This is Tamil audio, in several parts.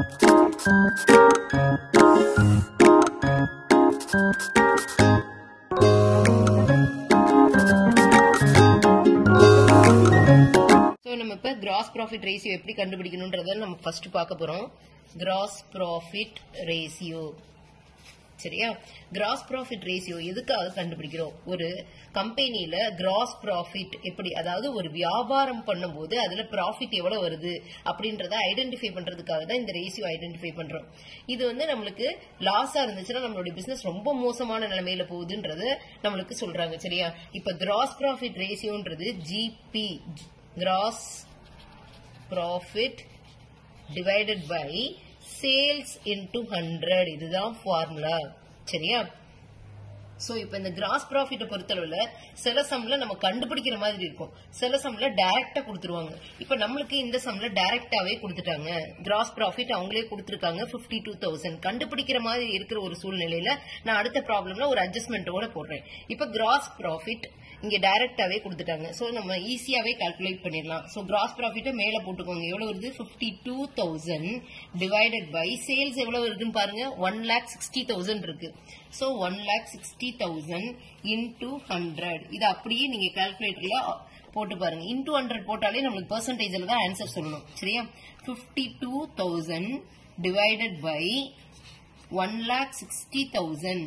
ஸோ நம்ம இப்போ கிராஸ் ப்ராஃபிட் ரேஷியோ எப்படி கண்டுபிடிக்கணுன்றத நம்ம ஃபர்ஸ்ட் பார்க்க போறோம் கிராஸ் ப்ராஃபிட் ரேஷியோ சரியா கிராஸ் ப்ராஃபிட் ரேஷியோ எதுக்காக கண்டுபிடிக்கிறோம் ஒரு கம்பெனில கிராஸ் ப்ராஃபிட் எப்படி அதாவது ஒரு வியாபாரம் பண்ணும்போது அதுல ப்ராஃபிட் எவ்வளவு வருது அப்படின்றத ஐடென்டிஃபை பண்றதுக்காக தான் இந்த ரேஷியோ ஐடென்டிஃபை பண்றோம் இது வந்து நம்மளுக்கு லாஸா இருந்துச்சுன்னா நம்மளுடைய பிசினஸ் ரொம்ப மோசமான நிலைமையில போகுதுன்றது நம்மளுக்கு சொல்றாங்க சரியா இப்ப கிராஸ் ப்ராஃபிட் ரேஷியோன்றது GP gross profit divided by sales into hundred இதுதான் ஃபார்முலா சரியா சோ இப்போ இந்த கிராஸ் ப்ராஃபிட்டை பொறுத்தளவுல சில சம்ல நம்ம கண்டுபிடிக்கிற மாதிரி இருக்கும் சில சம்ல டைரக்டா கொடுத்துருவாங்க இப்போ நம்மளுக்கு இந்த சம்ல டைரக்டாவே கொடுத்துட்டாங்க கிராஸ் ப்ராஃபிட் அவங்களே கொடுத்துருக்காங்க பிப்டி டூ தௌசண்ட் கண்டுபிடிக்கிற மாதிரி இருக்கிற ஒரு சூழ்நிலையில நான் அடுத்த ப்ராப்ளம்ல ஒரு அட்ஜஸ்ட்மெண்ட்டோட போடுறேன் இப்போ கிராஸ் ப்ராஃபிட் இங்க டைரக்டாவே கொடுத்துட்டாங்க சோ நம்ம ஈஸியாவே கால்குலேட் பண்ணிடலாம் சோ கிராஸ் ப்ராஃபிட்டை மேல போட்டுக்கோங்க எவ்வளவு வருது fifty two thousand divided by sales எவ்வளவு இருக்குன்னு பாருங்க ஒன் லேக் சிக்ஸ்டி தௌசண்ட் இருக்கு so one lakh sixty thousand into hundred இது அப்படியே நீங்க கால்குலேட்டர்ல போட்டு பாருங்க இன்டூ ஹண்ட்ரட் போட்டாலே நம்மளுக்கு பெர்சன்டேஜ்ல தான் ஆன்சர் சொல்லணும் சரியா fifty two thousand divided by one lakh sixty thousand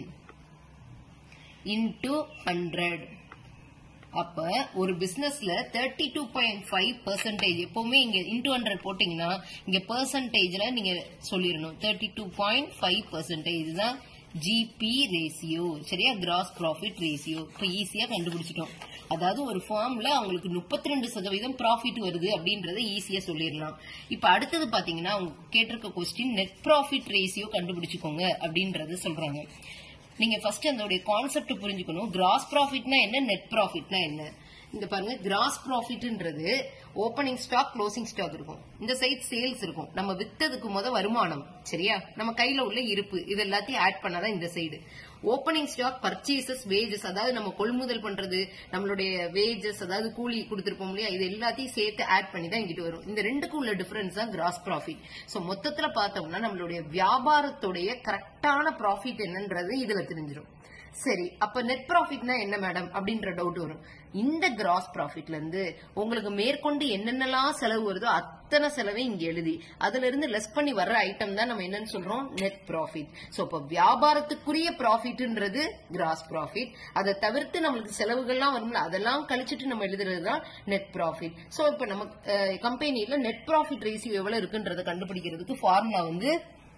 into hundred அப்ப ஒரு பிசினஸ்ல thirty two point five percentage எப்பவுமே இங்க இன்டூ ஹண்ட்ரட் போட்டீங்கன்னா இங்க பெர்சன்டேஜ்ல நீங்க சொல்லிடணும் thirty two point five percentage தான் ஜிபி ரேசியோ சரியா கிராஸ் ப்ராஃபிட் ரேசியோ இப்ப ஈஸியா கண்டுபிடிச்சிட்டோம் அதாவது ஒரு ஃபார்ம்ல அவங்களுக்கு முப்பத்தி ரெண்டு சதவீதம் ப்ராஃபிட் வருது அப்படின்றத ஈஸியா சொல்லிடலாம் இப்ப அடுத்தது பாத்தீங்கன்னா அவங்க கேட்டிருக்க கொஸ்டின் நெட் ப்ராஃபிட் ரேசியோ கண்டுபிடிச்சுக்கோங்க அப்படின்றது சொல்றாங்க நீங்க ஃபர்ஸ்ட் அதோடைய கான்செப்ட் புரிஞ்சுக்கணும் கிராஸ் ப்ராஃபிட்னா என்ன நெட் ப்ராஃபிட்னா என்ன இந்த பாருங்க கிராஸ் ப்ராஃபிட்ன்றது ஓப்பனிங் ஸ்டாக் க்ளோசிங் ஸ்டாக் இருக்கும் இந்த சைட் சேல்ஸ் இருக்கும் நம்ம வித்ததுக்கு முத வருமானம் சரியா நம்ம கையில உள்ள இருப்பு இது எல்லாத்தையும் ஆட் பண்ணாதான் இந்த side opening stock purchases wages அதாவது நம்ம கொள்முதல் பண்றது நம்மளுடைய வேஜஸ் அதாவது கூலி கொடுத்திருப்போம் இல்லையா இது எல்லாத்தையும் சேர்த்து ஆட் பண்ணி தான் இங்கிட்டு வரும் இந்த ரெண்டுக்கும் உள்ள டிஃபரன்ஸ் தான் கிராஸ் ப்ராஃபிட் சோ மொத்தத்துல பார்த்தோம்னா நம்மளுடைய வியாபாரத்துடைய கரெக்டான ப்ராஃபிட் என்னன்றது இதுல தெரிஞ்சிடும் சரி அப்ப நெட் ப்ராஃபிட்னா என்ன மேடம் அப்படின்ற டவுட் வரும் இந்த கிராஸ் ப்ராஃபிட்ல இருந்து உங்களுக்கு மேற்கொண்டு என்னென்னலாம் செலவு வருதோ அத்தனை செலவையும் இங்க எழுதி அதுல இருந்து லெஸ் பண்ணி வர்ற ஐட்டம் தான் நம்ம என்னன்னு சொல்றோம் நெட் ப்ராஃபிட் சோ இப்ப வியாபாரத்துக்குரிய ப்ராஃபிட்ன்றது கிராஸ் ப்ராஃபிட் அதை தவிர்த்து நம்மளுக்கு செலவுகள்லாம் வரும்ல அதெல்லாம் கழிச்சிட்டு நம்ம எழுதுறது தான் நெட் ப்ராஃபிட் சோ இப்ப நம்ம கம்பெனில நெட் ப்ராஃபிட் ரேசியோ எவ்வளவு இருக்குன்றத கண்டுபிடிக்கிறதுக்கு ஃபார்முலா வந்து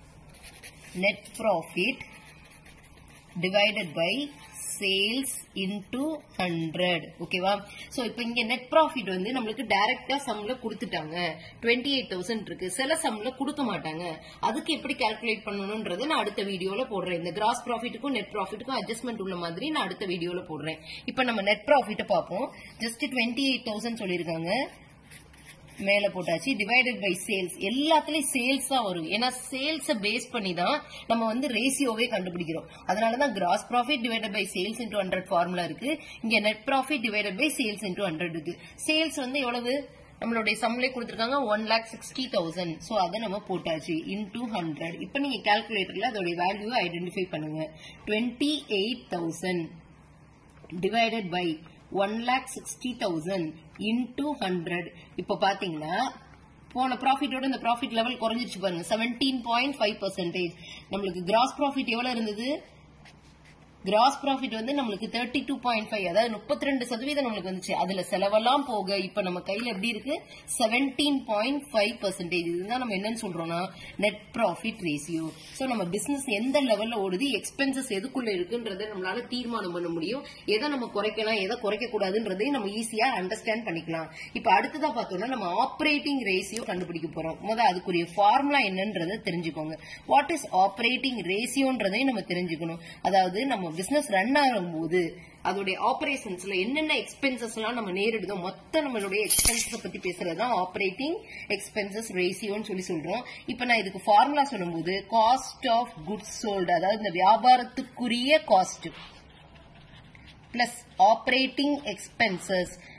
net profit divided by sales into hundred ஓகேவா சோ இப்போ இங்க நெட் ப்ராஃபிட் வந்து நம்மளுக்கு டைரக்டா சம்ல கொடுத்துட்டாங்க டுவெண்ட்டி எயிட் தௌசண்ட் இருக்கு சில சம்ல கொடுக்க மாட்டாங்க அதுக்கு எப்படி கால்குலேட் பண்ணணும்ன்றது நான் அடுத்த வீடியோல போடுறேன் இந்த கிராஸ் ப்ராஃபிட்டுக்கும் நெட் ப்ராஃபிட்டுக்கும் அட்ஜஸ்ட்மெண்ட் உள்ள மாதிரி நான் அடுத்த வீடியோல போடுறேன் இப்போ நம்ம நெட் ப்ராஃபிட்டை பார்ப்போம் ஜஸ்ட் டுவெண்ட்டி எயிட் தௌசண்ட் சொல்லியிருக்காங்க மேல போட்டாச்சு டிவைடட் பை சேல்ஸ் எல்லாத்துலயும் சேல்ஸ் தான் வரும் ஏன்னா சேல்ஸ பேஸ் பண்ணி தான் நம்ம வந்து ரேசியோவே கண்டுபிடிக்கிறோம் அதனாலதான் gross profit divided by sales into hundred formula இருக்கு இங்க net profit divided by sales into hundred இருக்கு சேல்ஸ் வந்து எவ்வளவு நம்மளுடைய சம்லே கொடுத்துருக்காங்க one lakh sixty thousand so அதை நம்ம போட்டாச்சு இன்டூ ஹண்ட்ரட் இப்போ நீங்க கால்குலேட்டர்ல அதோட வேல்யூ ஐடென்டிஃபை பண்ணுங்க twenty eight thousand divided by one lakh sixty thousand into hundred இப்போ பாத்தீங்கன்னா போன ப்ராஃபிட்டோட இந்த ப்ராஃபிட் லெவல் குறைஞ்சிருச்சு பாருங்க செவன்டீன் பாயிண்ட் ஃபைவ் பர்சன்டேஜ் நம்மளுக்கு கிராஸ் ப்ராஃபிட் எவ்வளவு இருந்தது கிராஸ் ப்ராஃபிட் வந்து நம்மளுக்கு தேர்ட்டி டூ பாயிண்ட் ஃபைவ் அதாவது முப்பத்தி ரெண்டு சதவீதம் நம்மளுக்கு வந்துச்சு அதுல செலவெல்லாம் போக இப்ப நம்ம கையில எப்படி இருக்கு செவன்டீன் பாயிண்ட் ஃபைவ் பர்சன்டேஜ் இதுதான் நம்ம என்னன்னு சொல்றோம்னா நெட் ப்ராஃபிட் ரேசியோ சோ நம்ம பிசினஸ் எந்த லெவல்ல ஓடுது எக்ஸ்பென்சஸ் எதுக்குள்ள இருக்குன்றதை நம்மளால தீர்மானம் பண்ண முடியும் எதை நம்ம குறைக்கலாம் எதை குறைக்க கூடாதுன்றதையும் நம்ம ஈஸியா அண்டர்ஸ்டாண்ட் பண்ணிக்கலாம் இப்ப அடுத்ததா பார்த்தோம்னா நம்ம ஆப்ரேட்டிங் ரேசியோ கண்டுபிடிக்க போறோம் முத அதுக்குரிய ஃபார்முலா என்னன்றதை தெரிஞ்சுக்கோங்க வாட் இஸ் ஆப்ரேட்டிங் ரேசியோன்றதையும் நம்ம தெரிஞ்சுக்கணும் அதாவது நம்ம பிசினஸ் ரன் ஆகும்போது அதோடைய ஆபரேஷன்ஸ்ல என்னென்ன எக்ஸ்பென்சஸ் எல்லாம் நம்ம நேரிடுதோ மொத்த நம்மளுடைய எக்ஸ்பென்சஸ் பத்தி பேசுறதுதான் ஆப்ரேட்டிங் எக்ஸ்பென்சஸ் ரேசியோன்னு சொல்லி சொல்றோம் இப்ப நான் இதுக்கு ஃபார்முலா சொல்லும்போது காஸ்ட் ஆஃப் குட்ஸ் சோல்டு அதாவது இந்த வியாபாரத்துக்குரிய காஸ்ட் பிளஸ் ஆப்ரேட்டிங் எக்ஸ்பென்சஸ்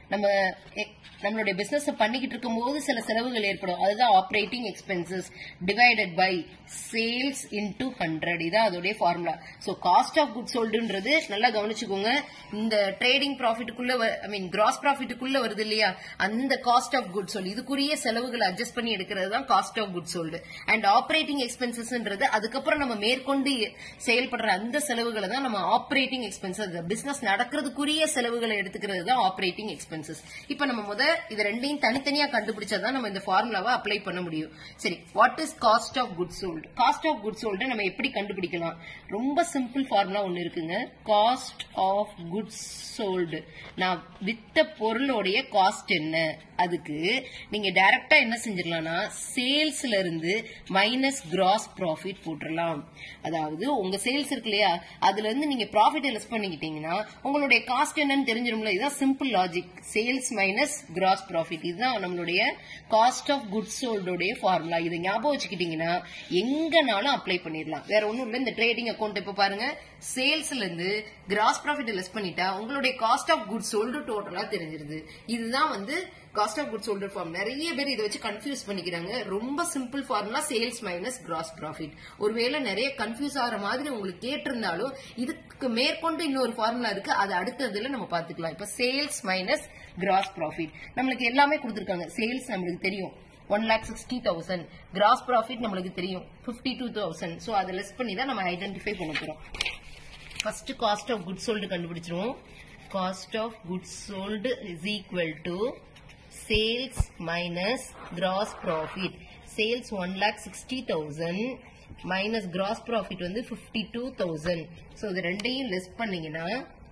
நம்ம எ- நம்மளுடைய பிசினஸ் பண்ணிக்கிட்டு இருக்கும்போது சில செலவுகள் ஏற்படும் அதுதான் operating expenses divided by sales into hundred இதான் அதோடைய formula so cost of good சோல்டுன்றது நல்லா கவனிச்சுக்கோங்க இந்த ட்ரேடிங் ப்ராஃபிட்டுக்குள்ள ஐ மீன் கிராஸ் ப்ராஃபிட்டுக்குள்ள வருது இல்லையா அந்த காஸ்ட் ஆஃப் குட் சோல்டு இதுக்குரிய செலவுகளை அட்ஜஸ்ட் பண்ணி எடுக்கிறது தான் cost of good sold and operating எக்ஸ்பென்சஸ்ன்றது அதுக்கப்புறம் நம்ம மேற்கொண்டு செயல்படுற அந்த செலவுகளை தான் நம்ம ஆப்ரேட்டிங் எக்ஸ்பென்சஸ் பிசினஸ் நடக்கிறதுக்குரிய செலவுகளை எடுத்துக்கிறது தான் ஆப்ரேட்டிங் எக்ஸ்பென்சஸ் இப்போ நம்ம முத இது ரெண்டையும் தனித்தனியா கண்டுபிடிச்சா நம்ம இந்த ஃபார்முலாவை அப்ளை பண்ண முடியும் சரி what is cost of good sold cost of good sold நம்ம எப்படி கண்டுபிடிக்கலாம் ரொம்ப சிம்பிள் ஃபார்முலா ஒன்னு இருக்குங்க காஸ்ட் ஆஃப் குட்ஸ் சோல்டு நான் வித்த பொருளோடைய காஸ்ட் என்ன அதுக்கு நீங்க டைரக்டா என்ன செஞ்சிடலாம்னா சேல்ஸ்ல இருந்து மைனஸ் கிராஸ் ப்ராஃபிட் போட்டுடலாம் அதாவது உங்க சேல்ஸ் இருக்கு இல்லையா அதுல இருந்து நீங்க ப்ராஃபிட் லெஸ் பண்ணிக்கிட்டீங்கன்னா உங்களுடைய காஸ்ட் என்னன்னு தெரிஞ்சிரும்ல இதுதான் simple logic sales minus gross profit இதுதான் நம்மளுடைய காஸ்ட் ஆஃப் குட்ஸ் சோல்டோடைய ஃபார்முலா இதை ஞாபகம் வச்சுக்கிட்டீங்கன்னா எங்கனாலும் அப்ளை பண்ணிடலாம் வேற ஒண்ணும் இல்ல இந்த ட்ரேடிங் அக்கௌண்ட் இப்ப பாருங்க சேல்ஸ்ல இருந்து கிராஸ் ப்ராஃபிட் லெஸ் பண்ணிட்டா உங்களுடைய காஸ்ட் ஆஃப் குட்ஸ் சோல்டு டோட்டலா தெரிஞ்சிருது இதுதான் வந்து காஸ்ட் ஆஃப் குட் சோல்டர் ஃபார்ம் நிறைய பேர் இதை வச்சு கன்ஃபியூஸ் பண்ணிக்கிறாங்க ரொம்ப simple formula sales minus gross profit ஒருவேளை நிறைய கன்ஃபியூஸ் ஆகிற மாதிரி உங்களுக்கு கேட்டிருந்தாலும் இதுக்கு மேற்கொண்டு இன்னொரு ஃபார்முலா இருக்கு அது அடுத்ததுல நம்ம பாத்துக்கலாம் இப்ப சேல்ஸ் மைனஸ் கிராஸ் ப்ராஃபிட் நம்மளுக்கு எல்லாமே கொடுத்துருக்காங்க சேல்ஸ் நம்மளுக்கு தெரியும் one lakh sixty thousand gross profit நம்மளுக்கு தெரியும் ஃபிஃப்டி டூ தௌசண்ட் ஸோ அதை லெஸ் பண்ணி தான் நம்ம ஐடென்டிஃபை பண்ண போறோம் first cost of good sold கண்டுபிடிச்சிருவோம் cost of good sold is equal to sales minus gross profit sales one lakh sixty thousand minus gross profit வந்து ஃபிஃப்டி டூ தௌசண்ட் ஸோ இது ரெண்டையும் லெஸ் பண்ணீங்கன்னா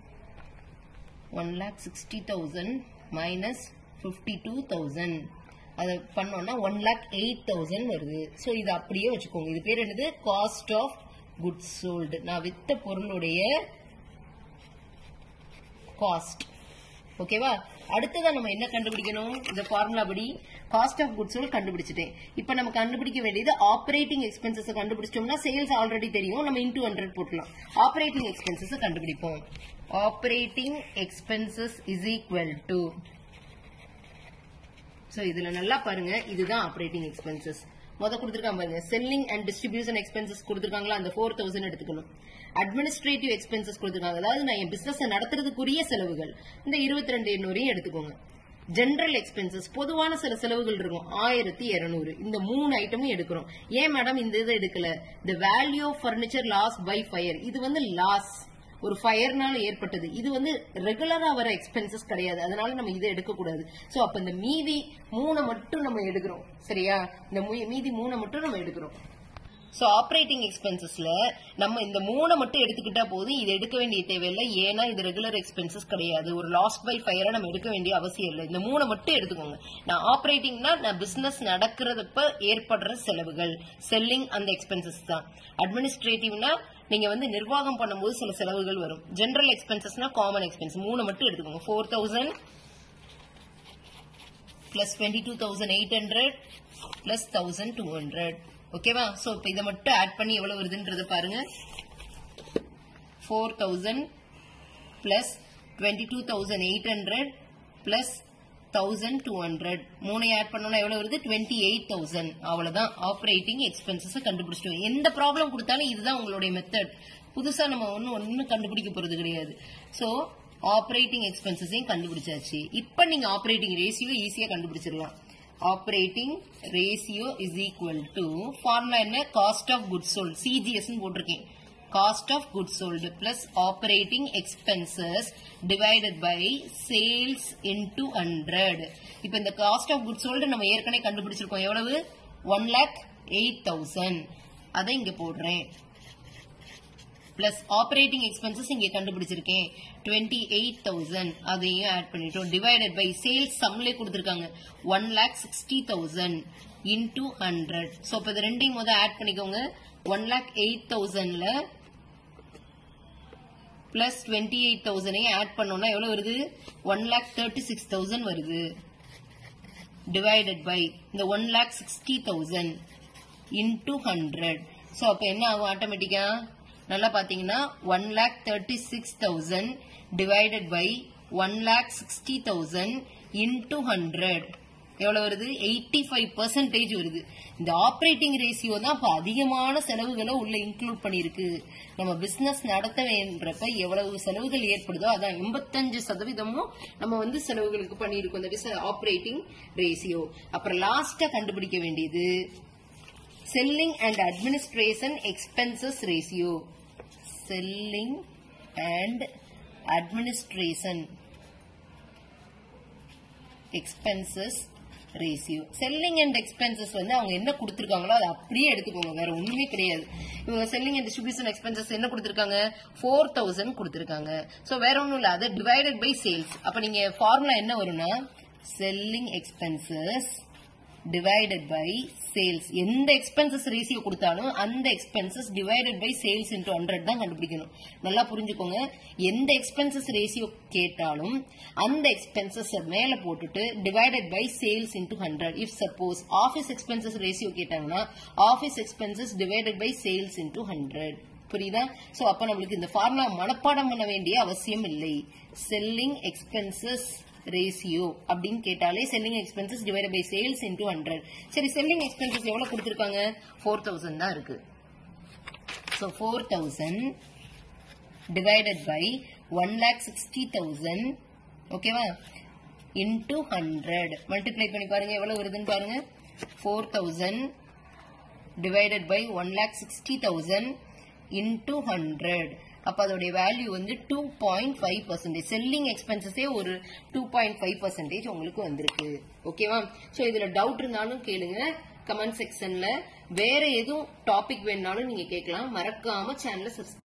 one lakh sixty thousand minus fifty two thousand அதை பண்ணோம்னா ஒன் லேக் எயிட் தௌசண்ட் வருது ஸோ இது அப்படியே வச்சுக்கோங்க இது பேர் என்னது காஸ்ட் ஆஃப் குட்ஸ் சோல்டு நான் வித்த பொருளுடைய காஸ்ட் ஓகேவா அடுத்ததா நம்ம என்ன கண்டுபிடிக்கணும் இந்த ஃபார்முலா படி காஸ்ட் ஆஃப் குட்ஸ் கண்டுபிடிச்சிட்டேன் இப்போ நம்ம கண்டுபிடிக்க வேண்டியது ஆப்ரேட்டிங் எக்ஸ்பென்சஸ் கண்டுபிடிச்சோம்னா சேல்ஸ் ஆல்ரெடி தெரியும் நம்ம இன்டூ ஹண்ட்ரட் போட்டலாம் ஆப்ரேட்டிங் எக்ஸ்பென்சஸ் கண்டுபிடிப்போம் operating expenses is equal to so இதுல நல்லா பாருங்க இதுதான் ஆப்ரேட்டிங் எக்ஸ்பென்சஸ் முத கொடுத்துருக்காங்க பாருங்க செல்லிங் அண்ட் டிஸ்ட்ரிபியூஷன் எக்ஸ்பென்சஸ் கொடுத்துருக்காங்களா அந்த ஃபோர் தௌசண்ட் எடுத்துக்கணும் அட்மினிஸ்ட்ரேட்டிவ் எக்ஸ்பென்சஸ் கொடுத்துருக்காங்க அதாவது நான் என் பிசினஸ் நடத்துறதுக்குரிய செலவுகள் இந்த இருபத்தி ரெண்டு எண்ணூறையும் எடுத்துக்கோங்க ஜெனரல் எக்ஸ்பென்சஸ் பொதுவான சில செலவுகள் இருக்கும் ஆயிரத்தி இருநூறு இந்த மூணு ஐட்டமும் எடுக்கிறோம் ஏன் மேடம் இந்த இதை எடுக்கல the value of furniture loss by fire இது வந்து லாஸ் ஒரு ஃபயர்னால ஏற்பட்டது இது வந்து ரெகுலரா வர எக்ஸ்பென்சஸ் கிடையாது அதனால நம்ம இதை எடுக்க கூடாது சோ அப்ப இந்த மீதி மூணை மட்டும் நம்ம எடுக்கிறோம் சரியா இந்த மூ- மீதி மூணை மட்டும் நம்ம எடுக்கிறோம் சோ ஆப்ரேட்டிங் எக்ஸ்பென்சஸ்ல நம்ம இந்த மூணை மட்டும் எடுத்துக்கிட்டா போதும் இது எடுக்க வேண்டிய தேவையில்லை ஏன்னா இது ரெகுலர் எக்ஸ்பென்சஸ் கிடையாது ஒரு லாஸ் பை ஃபயரை நம்ம எடுக்க வேண்டிய அவசியம் இல்லை இந்த மூணை மட்டும் எடுத்துக்கோங்க நான் ஆப்ரேட்டிங்னா நான் பிசினஸ் நடக்கிறதப்ப ஏற்படுற செலவுகள் செல்லிங் அந்த எக்ஸ்பென்சஸ் தான் அட்மினிஸ்ட்ரேட்டிவ்னா நீங்க வந்து நிர்வாகம் பண்ணும்போது சில செலவுகள் வரும் ஜெனரல் எக்ஸ்பென்சஸ்னா காமன் எக்ஸ்பென்ஸ் மூணு மட்டும் எடுத்துக்கோங்க four thousand plus twenty two thousand eight hundred plus thousand two hundred ஓகேவா ஸோ இப்போ இதை மட்டும் ஆட் பண்ணி எவ்வளவு வருதுன்றத பாருங்க four thousand plus twenty two thousand eight hundred plus thousand two hundred மூணை ஆட் பண்ணோம்னா எவ்வளவு வருது டுவெண்ட்டி எயிட் தௌசண்ட் அவ்வளவுதான் ஆப்ரேட்டிங் எக்ஸ்பென்சஸ் கண்டுபிடிச்சிட்டோம் எந்த ப்ராப்ளம் கொடுத்தாலும் இதுதான் உங்களுடைய மெத்தட் புதுசா நம்ம ஒன்னும் ஒன்னும் கண்டுபிடிக்க போறது கிடையாது சோ ஆப்ரேட்டிங் எக்ஸ்பென்சஸையும் கண்டுபிடிச்சாச்சு இப்ப நீங்க ஆப்ரேட்டிங் ரேஷியோ ஈஸியா கண்டுபிடிச்சிடலாம் operating ratio is equal to formula என்ன cost of good sold CGS போட்டிருக்கேன் cost of good sold plus operating expenses divided by sales into hundred இப்ப இந்த காஸ்ட் ஆஃப் குட் சோல்டு நம்ம ஏற்கனவே கண்டுபிடிச்சிருக்கோம் எவ்வளவு ஒன் லேக் எயிட் தௌசண்ட் அதை இங்க போடுறேன் பிளஸ் ஆப்ரேட்டிங் எக்ஸ்பென்சஸ் இங்க கண்டுபிடிச்சிருக்கேன் டுவெண்ட்டி எயிட் தௌசண்ட் அதையும் ஆட் பண்ணிட்டோம் டிவைடட் பை சேல்ஸ் சம்லே கொடுத்துருக்காங்க one lakh sixty thousand into hundred so இப்போ இது ரெண்டையும் முதல் ஆட் பண்ணிக்கோங்க ஒன் லேக் எயிட் தௌசண்ட்ல பிளஸ் டுவெண்ட்டி எயிட் தௌசண்டையும் ஆட் பண்ணோம்னா எவ்வளவு வருது one lakh thirty six thousand வருது டிவைடட் பை இந்த one lakh sixty thousand into hundred so அப்போ என்ன ஆகும் ஆட்டோமேட்டிக்கா நல்லா பார்த்தீங்கன்னா one lakh thirty six thousand divided by one lakh sixty thousand into hundred எவ்வளவு வருது எயிட்டி ஃபைவ் பர்சன்டேஜ் வருது இந்த ஆப்ரேட்டிங் ரேஷியோ தான் இப்ப அதிகமான செலவுகளை உள்ள இன்க்ளூட் பண்ணிருக்கு நம்ம பிசினஸ் நடத்த வேண்டப்ப எவ்வளவு செலவுகள் ஏற்படுதோ அதான் எண்பத்தஞ்சு சதவீதமும் நம்ம வந்து செலவுகளுக்கு பண்ணியிருக்கோம் இந்த ஆப்ரேட்டிங் ரேஷியோ அப்புறம் லாஸ்டா கண்டுபிடிக்க வேண்டியது selling and administration expenses ratio selling and administration expenses ratio selling and expenses வந்து அவங்க என்ன கொடுத்துருக்காங்களோ அதை அப்படியே எடுத்துக்கோங்க வேற ஒண்ணுமே கிடையாது இவங்க செல்லிங் அண்ட் டிஸ்ட்ரிபியூஷன் எக்ஸ்பென்சஸ் என்ன கொடுத்துருக்காங்க ஃபோர் தௌசண்ட் கொடுத்துருக்காங்க ஸோ வேற ஒன்றும் இல்லை அதை டிவைடட் பை சேல்ஸ் அப்ப நீங்க ஃபார்முலா என்ன வரும்னா selling expenses divided by sales எந்த எக்ஸ்பென்சஸ் ரேஷியோ கொடுத்தாலும் அந்த expenses divided by sales into hundred தான் கண்டுபிடிக்கணும் நல்லா புரிஞ்சுக்கோங்க எந்த எக்ஸ்பென்சஸ் ரேஷியோ கேட்டாலும் அந்த எக்ஸ்பென்சஸ் மேல போட்டுட்டு divided by sales into hundred if suppose office expenses ratio கேட்டாங்கன்னா office expenses divided by sales into hundred புரியுதா சோ அப்ப நம்மளுக்கு இந்த ஃபார்முலா மனப்பாடம் பண்ண வேண்டிய அவசியம் இல்லை செல்லிங் எக்ஸ்பென்சஸ் ரேஷியோ அப்படின்னு கேட்டாலே selling expenses divide by sales into hundred சரி செல்லிங் எக்ஸ்பென்சஸ் எவ்வளவு கொடுத்துருக்காங்க ஃபோர் தௌசண்ட் தான் இருக்கு so four thousand divided by one lakh sixty thousand ஓகேவா இன்டூ ஹண்ட்ரட் மல்டிப்ளை பண்ணி பாருங்க எவ்வளவு வருதுன்னு பாருங்க four thousand divided by one lakh sixty thousand into hundred அப்ப அதோடைய வேல்யூ வந்து டூ பாயிண்ட் ஃபைவ் பர்சன்டேஜ் செல்லிங் எக்ஸ்பென்சஸே ஒரு டூ பாயிண்ட் ஃபைவ் பர்சன்டேஜ் உங்களுக்கு வந்திருக்கு ஓகேவா சோ இதுல டவுட் இருந்தாலும் கேளுங்க கமெண்ட் செக்ஷன்ல வேற எதுவும் டாபிக் வேணுனாலும் நீங்க கேட்கலாம் மறக்காம சேனலை சப்ஸ்கிரைப்